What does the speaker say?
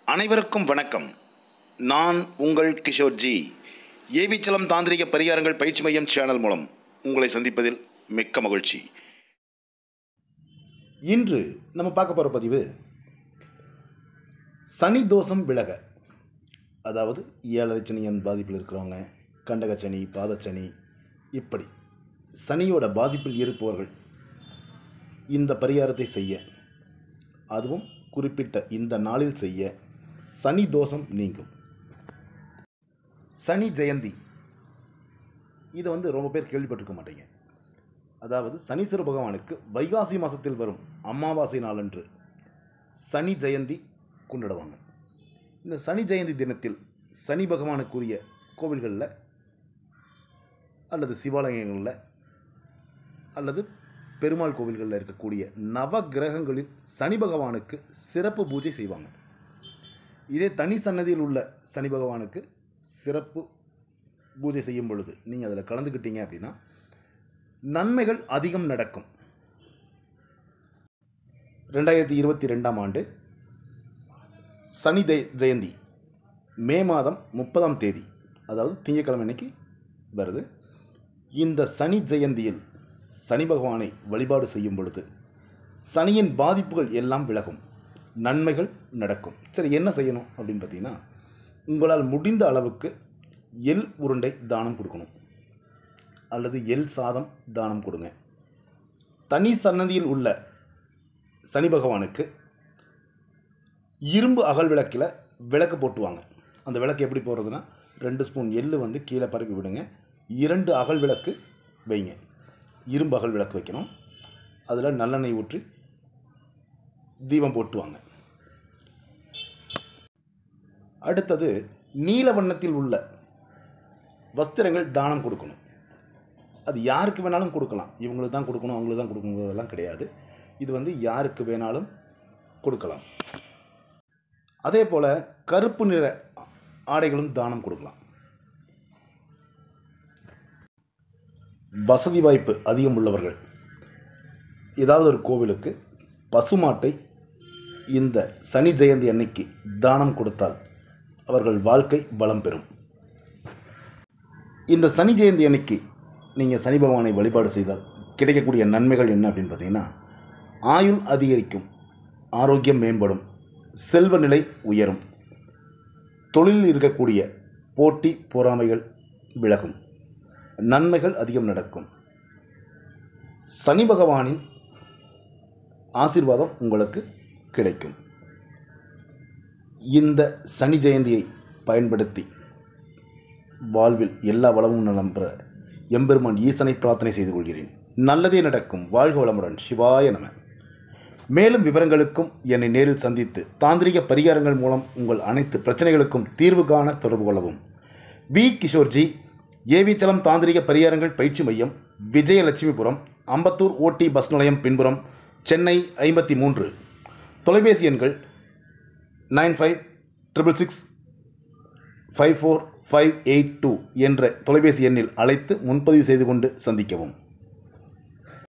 அனைவருக்கும் வணக்கம் நான் உங்கள் கிஷோர்ஜி ஏவிச்சலம் தாந்திரிக பரிகாரங்கள் பயிற்சி மையம் சேனல் மூலம் உங்களை சந்திப்பதில் மிக்க மகிழ்ச்சி இன்று நம்ம பார்க்க போகிற பதிவு சனி தோஷம் விலக அதாவது ஏழரை சனியன் பாதிப்பில் இருக்கிறவங்க கண்டகச்சனி பாதச்சனி இப்படி சனியோட பாதிப்பில் இருப்பவர்கள் இந்த பரிகாரத்தை செய்ய அதுவும் குறிப்பிட்ட இந்த நாளில் செய்ய சனி தோஷம் நீங்கும் சனி ஜெயந்தி இதை வந்து ரொம்ப பேர் கேள்விப்பட்டிருக்க மாட்டீங்க அதாவது சனீஸ்வர பகவானுக்கு வைகாசி மாதத்தில் வரும் அமாவாசை நாளன்று சனி ஜெயந்தி கொண்டாடுவாங்க இந்த சனி ஜெயந்தி தினத்தில் சனி பகவானுக்குரிய கோவில்களில் அல்லது சிவாலயங்களில் அல்லது பெருமாள் கோவில்களில் இருக்கக்கூடிய நவ கிரகங்களில் சனி பகவானுக்கு சிறப்பு பூஜை செய்வாங்க இதே தனி சன்னதியில் உள்ள சனி பகவானுக்கு சிறப்பு பூஜை செய்யும் பொழுது நீங்கள் அதில் கலந்துக்கிட்டீங்க அப்படின்னா நன்மைகள் அதிகம் நடக்கும் ரெண்டாயிரத்தி இருபத்தி ரெண்டாம் ஆண்டு சனி ஜெய ஜெயந்தி மே மாதம் முப்பதாம் தேதி அதாவது திங்கட்கிழமை அன்னைக்கு வருது இந்த சனி ஜெயந்தியில் சனி பகவானை வழிபாடு செய்யும் பொழுது சனியின் பாதிப்புகள் எல்லாம் விலகும் நன்மைகள் நடக்கும் சரி என்ன செய்யணும் அப்படின்னு பார்த்தீங்கன்னா உங்களால் முடிந்த அளவுக்கு எள் உருண்டை தானம் கொடுக்கணும் அல்லது எள் சாதம் தானம் கொடுங்க தனி சன்னதியில் உள்ள சனி பகவானுக்கு இரும்பு அகல் விளக்கில் விளக்கு போட்டுவாங்க அந்த விளக்கு எப்படி போடுறதுன்னா ரெண்டு ஸ்பூன் எள்ளு வந்து கீழே பரப்பி விடுங்க இரண்டு அகல் விளக்கு வைங்க இரும்பு அகல் விளக்கு வைக்கணும் அதில் நல்லெண்ணெய் ஊற்றி தீபம் போட்டுவாங்க அடுத்தது நீல வண்ணத்தில் உள்ள வஸ்திரங்கள் தானம் கொடுக்கணும் அது யாருக்கு வேணாலும் கொடுக்கலாம் இவங்களுக்கு தான் கொடுக்கணும் அவங்களுக்கு தான் கொடுக்கணுங்கிறதெல்லாம் கிடையாது இது வந்து யாருக்கு வேணாலும் கொடுக்கலாம் அதே போல் கருப்பு நிற ஆடைகளும் தானம் கொடுக்கலாம் வசதி வாய்ப்பு அதிகம் உள்ளவர்கள் ஏதாவது ஒரு கோவிலுக்கு பசுமாட்டை இந்த சனி ஜெயந்தி அன்னைக்கு தானம் கொடுத்தால் அவர்கள் வாழ்க்கை பலம் பெறும் இந்த சனி ஜெயந்தி அன்னைக்கு நீங்கள் சனி பகவானை வழிபாடு செய்தால் கிடைக்கக்கூடிய நன்மைகள் என்ன அப்படின்னு பார்த்தீங்கன்னா ஆயுள் அதிகரிக்கும் ஆரோக்கியம் மேம்படும் செல்வ நிலை உயரும் தொழிலில் இருக்கக்கூடிய போட்டி பொறாமைகள் விலகும் நன்மைகள் அதிகம் நடக்கும் சனி பகவானின் ஆசீர்வாதம் உங்களுக்கு கிடைக்கும் இந்த சனி ஜெயந்தியை பயன்படுத்தி வாழ்வில் எல்லா வளமும் நலம் பெற எம்பெருமான் ஈசனை பிரார்த்தனை செய்து கொள்கிறேன் நல்லதே நடக்கும் வாழ்க வளமுடன் சிவாய நம மேலும் விவரங்களுக்கும் என்னை நேரில் சந்தித்து தாந்திரிக பரிகாரங்கள் மூலம் உங்கள் அனைத்து பிரச்சனைகளுக்கும் தீர்வு காண தொடர்பு கொள்ளவும் வி கிஷோர்ஜி ஏவிச்சலம் தாந்திரிக பரிகாரங்கள் பயிற்சி மையம் விஜயலட்சுமிபுரம் அம்பத்தூர் ஓடி பஸ் நிலையம் பின்புறம் சென்னை ஐம்பத்தி மூன்று தொலைபேசி எண்கள் nine five triple six five four five eight two என்ற தொலைபேசி எண்ணில் அழைத்து முன்பதிவு செய்து கொண்டு சந்திக்கவும்